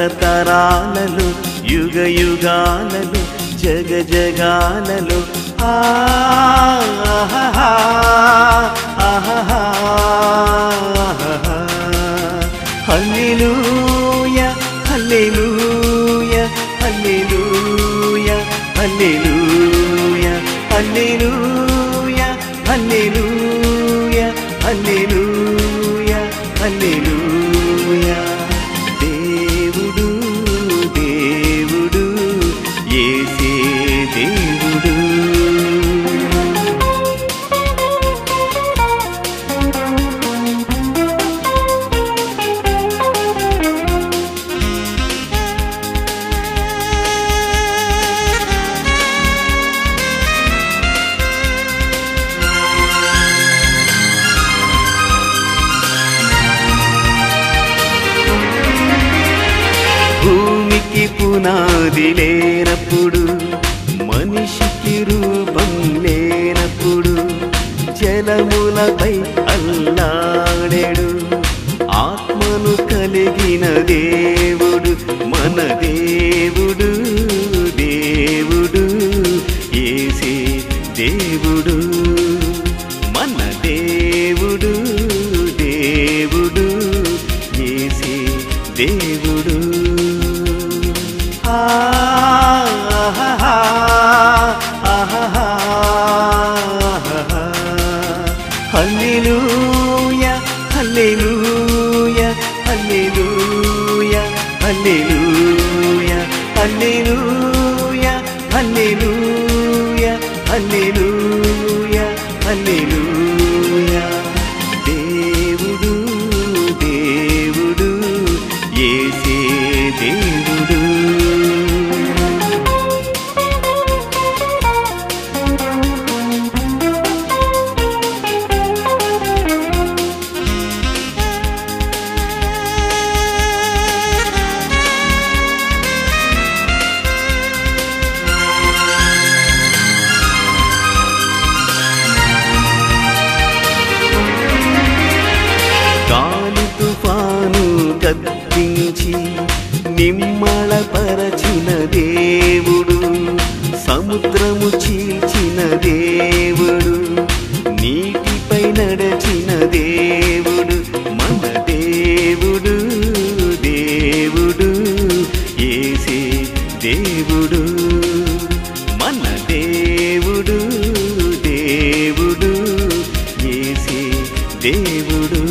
తరతరాలలో యుగ యుగాలలో జగ జగాలలో ఆహాహా, ఆహాహా, ఆహాహా. హల్లెలూయా హల్లెలూయా హల్లెలూయా హల్లెలూయా హల్లెలూయా హల్లెలూయా హల్లెలూయా హల్లెలూయా దేవుడు దేవుడు యేసే దేవుడు భూమికి పునాది లేనప్పుడు మనిషికి రూపం లేనప్పుడు జలములపై అల్లాడెడు ఆత్మను కలిగిన దేవుడు మన దేవుడు దేవుడు ఏసే దేవుడు మన దేవుడు దేవుడు ఏసే దేవుడు ఆహాహా, ఆహాహా, ఆహాహా. హల్లెలూయా హల్లెలూయా హల్లెలూయా హల్లెలూయా హల్లెలూయా హల్లెలూయా హల్లెలూయా హల్లెలూయా దేవుడు దేవుడు యేసే దేవుడు గాలి తుఫాను గద్దించి నిమ్మళపరచిన దేవుడు సముద్రము చీల్చిన దేవుడు నీటిపై నడచిన దేవుడు మన దేవుడు దేవుడు ఏసే దేవుడు మన దేవుడు దేవుడు ఏసే దేవుడు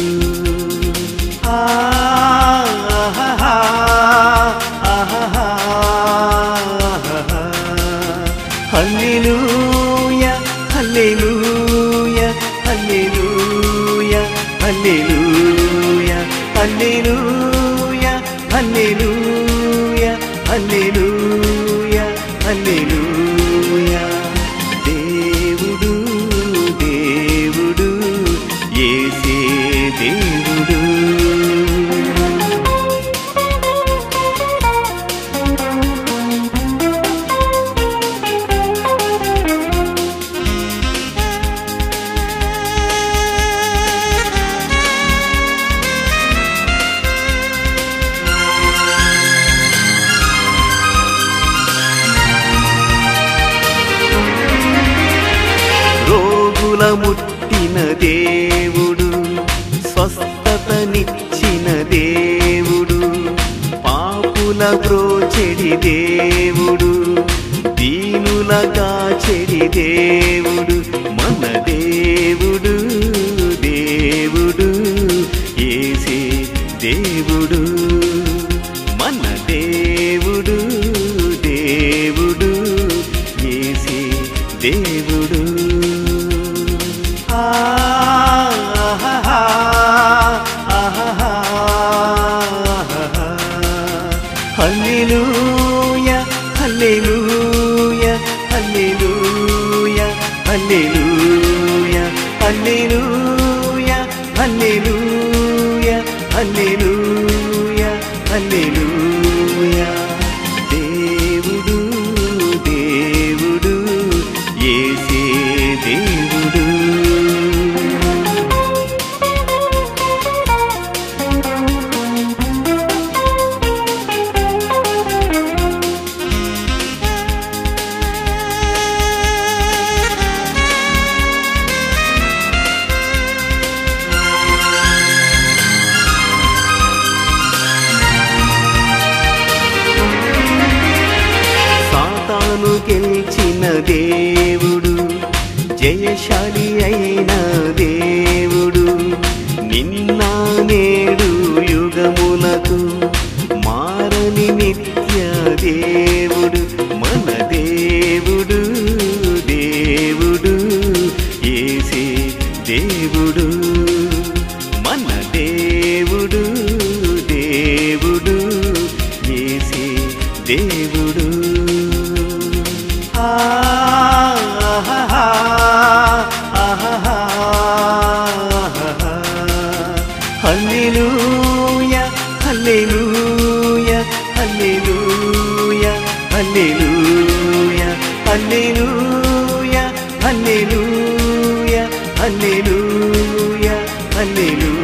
ఆహాహా, ఆహాహా, ఆహాహా. హల్లెలూయా హల్లెలూయా హల్లెలూయా హల్లెలూయా హల్లెలూయా హల్లెలూయా హల్లెలూయా హల్లెలూయా దేవుడు దేవుడు యేసే దేవుడు రోగుల ముట్టిన దేవుడు స్వస్థతనిచ్చిన దేవుడు పాపుల బ్రోచెడి దేవుడు దీనులగా చెడి దేవుడు మన దేవుడు దేవుడు ఏసే దేవుడు మన దేవుడు దేవుడు ఏసే దేవుడు ఆహాహా, ఆహాహా, ఆహాహా. హల్లెలూయా హల్లెలూయా హల్లెలూయా హల్లెలూయా హల్లెలూయా హల్లెలూయా హల్లెలూయా హల్లెలూయా దేవుడు దేవుడు యేసే దేవుడు దేవుడు జయశాలి అయిన దేవుడు నిన్న నేడు యుగములకు మారని నిత్య దేవుడు మన దేవుడు దేవుడు ఏసే దేవుడు మన దేవుడు దేవుడు ఏసే దేవుడు హల్లెలూయా హల్లెలూయా హల్లెలూయా హల్లెలూయా హల్లెలూయా హల్లెలూయా హల్లెలూయా హల్లెలూయా